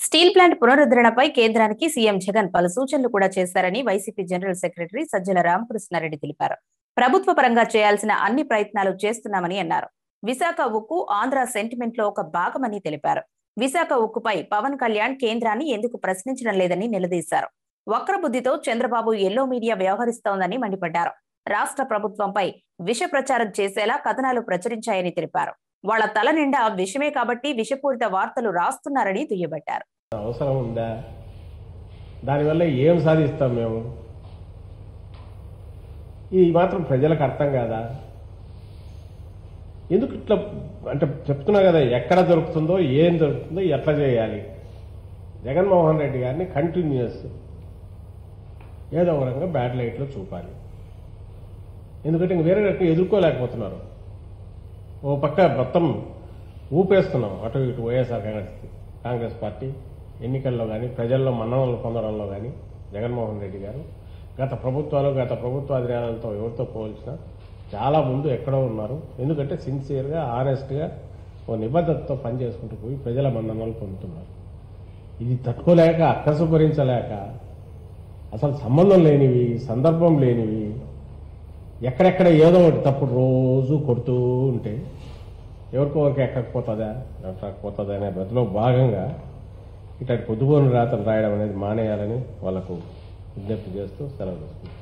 steel plant పునరుద్ధరణపై కేంద్రానికి CM Jagan పలు సూచనలు కూడా చేశారని YCP general secretary Sajjala Ramakrishna Reddy తెలిపారు ప్రభుత్వ పరంగా చేయాల్సిన అన్ని ప్రయత్నాలు చేస్తున్నామని అన్నారు విశాఖ ఉక్కు ఆంధ్ర సెంటిమెంట్ లో ఒక భాగమని తెలిపారు విశాఖ ఉక్కుపై పవన్ కళ్యాణ్ కేంద్రాన్ని ఎందుకు ప్రశ్నించడం లేదని నిలదీశారు వక్రబుద్ధితో చంద్రబాబు ఎల్లో మీడియా వ్యవహరిస్తోందని మండిపడ్డారు రాష్ట్ర ప్రభుత్వంపై విష ప్రచారం చేసేలా కథనాలు ప్రచురించాయని తెలిపారు వాళ్ల తల నిండా విషమే కాబట్టి విషపూరిత వార్తలు రాస్తున్నారని దుయ్యబట్టారు అవసరం ఉందా దానివల్ల ఏం సాధిస్తాం మేము ఈ మాత్రం ప్రజలకు అర్థం కాదా ఎందుకు ఇట్లా అంటే చెప్తున్నా కదా ఎక్కడ దొరుకుతుందో ఏం దొరుకుతుందో ఎట్లా చేయాలి జగన్మోహన్ రెడ్డి గారిని కంటిన్యూస్ ఏదో ఒక రకంగా బ్యాడ్ లైట్లో చూపాలి ఎందుకంటే ఇంక వేరే రకంగా ఎదుర్కోలేకపోతున్నారు ఓ పక్క మొత్తం ఊపేస్తున్నాం అటు ఇటు వైఎస్ఆర్ కాంగ్రెస్ కాంగ్రెస్ పార్టీ ఎన్నికల్లో కానీ ప్రజల్లో మన్ననలు పొందడంలో కానీ జగన్మోహన్ రెడ్డి గారు గత ప్రభుత్వాలు గత ప్రభుత్వ అధికారులతో ఎవరితో పోల్చినా చాలా ముందు ఎక్కడో ఉన్నారు ఎందుకంటే సిన్సియర్గా ఆనెస్ట్గా ఓ నిబద్ధతతో పనిచేసుకుంటూ పోయి ప్రజల మన్ననలు పొందుతున్నారు ఇది తట్టుకోలేక అక్కసు భరించలేక అసలు సంబంధం లేనివి సందర్భం లేనివి ఎక్కడెక్కడ ఏదో ఒకటి తప్పుడు రోజు కొడుతూ ఉంటే ఎవరికో ఎవరికి ఎక్కకపోతుందా ఎక్కకపోతుందా అనే బతిలో భాగంగా ఇట్లాంటి పొద్దుపోని రాతలు రాయడం అనేది మానేయాలని వాళ్ళకు విజ్ఞప్తి చేస్తూ సెలవు తీసుకుంటాం